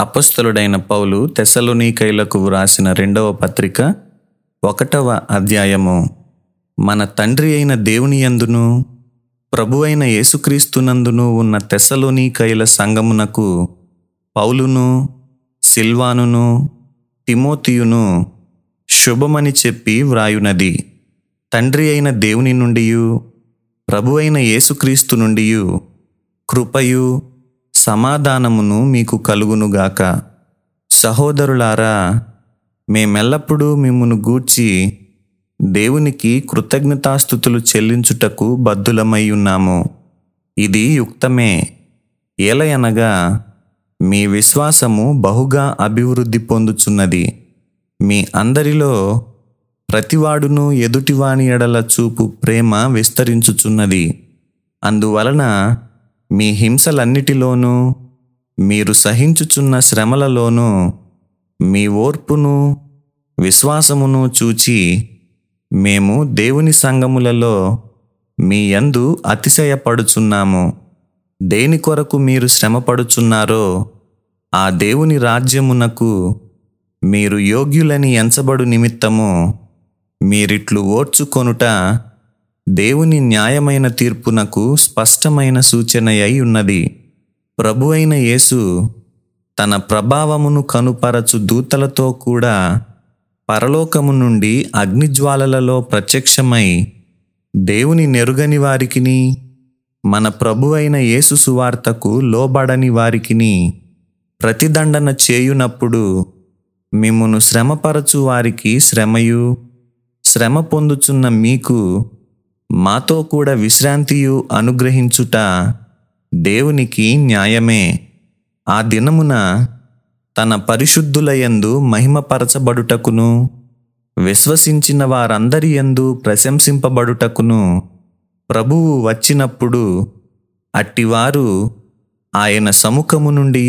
అపస్తులుడైన పౌలు తెసలోనీకైలకు వ్రాసిన రెండవ పత్రిక ఒకటవ అధ్యాయము మన తండ్రి అయిన దేవుని యందును ప్రభు అయిన యేసుక్రీస్తునందును ఉన్న తెసలోనీకైల సంగమునకు పౌలును సిల్వానును తిమోతియును శుభమని చెప్పి వ్రాయునది తండ్రి అయిన దేవుని నుండియు ప్రభు అయిన యేసుక్రీస్తు నుండియు కృపయు సమాధానమును మీకు కలుగునుగాక సహోదరులారా మేమెల్లప్పుడూ మిమ్మును గూర్చి దేవునికి కృతజ్ఞతాస్థుతులు చెల్లించుటకు బద్దులమై ఉన్నాము ఇది యుక్తమే ఏలయనగా మీ విశ్వాసము బహుగా అభివృద్ధి పొందుచున్నది మీ అందరిలో ప్రతివాడును ఎదుటివాని ఎడల చూపు ప్రేమ విస్తరించుచున్నది అందువలన మీ హింసలన్నిటిలోనూ మీరు సహించుచున్న శ్రమలలోనూ మీ ఓర్పును విశ్వాసమును చూచి మేము దేవుని సంగములలో మీ యందు అతిశయపడుచున్నాము దేని కొరకు మీరు శ్రమపడుచున్నారో ఆ దేవుని రాజ్యమునకు మీరు యోగ్యులని ఎంచబడు నిమిత్తము మీరిట్లు ఓర్చుకొనుట దేవుని న్యాయమైన తీర్పునకు స్పష్టమైన సూచనయై ఉన్నది ప్రభు అయిన యేసు తన ప్రభావమును కనుపరచు దూతలతో కూడా పరలోకము నుండి అగ్నిజ్వాలలలో ప్రత్యక్షమై దేవుని నెరుగని వారికిని మన ప్రభు అయిన యేసు సువార్తకు లోబడని వారికిని ప్రతిదండన చేయునప్పుడు మిమ్మును శ్రమపరచు వారికి శ్రమయు శ్రమ పొందుచున్న మీకు మాతో కూడా విశ్రాంతియు అనుగ్రహించుట దేవునికి న్యాయమే ఆ దినమున తన పరిశుద్ధులయందు మహిమపరచబడుటకును విశ్వసించిన వారందరి యందు ప్రశంసింపబడుటకును ప్రభువు వచ్చినప్పుడు అట్టివారు ఆయన సముఖము నుండి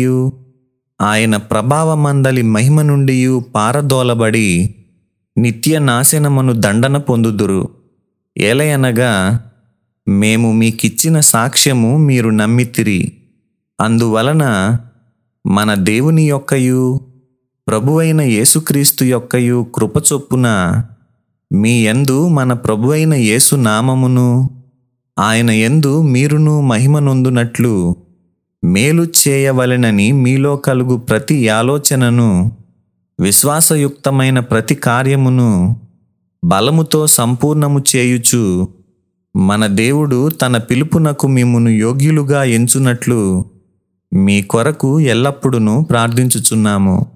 ఆయన ప్రభావమందలి మహిమ నుండి పారదోలబడి నిత్య నాశనమును దండన పొందుదురు ఏలయనగా మేము మీకిచ్చిన సాక్ష్యము మీరు నమ్మితిరి అందువలన మన దేవుని యొక్కయు ప్రభువైన యేసుక్రీస్తు యొక్కయు కృపచొప్పున మీ యందు మన ప్రభువైన యేసు నామమును ఆయన యందు మీరును మహిమనొందునట్లు మేలు చేయవలెనని మీలో కలుగు ప్రతి ఆలోచనను విశ్వాసయుక్తమైన ప్రతి కార్యమును బలముతో సంపూర్ణము చేయుచు మన దేవుడు తన పిలుపునకు మిమ్మును యోగ్యులుగా ఎంచునట్లు మీ కొరకు ఎల్లప్పుడూ ప్రార్థించుచున్నాము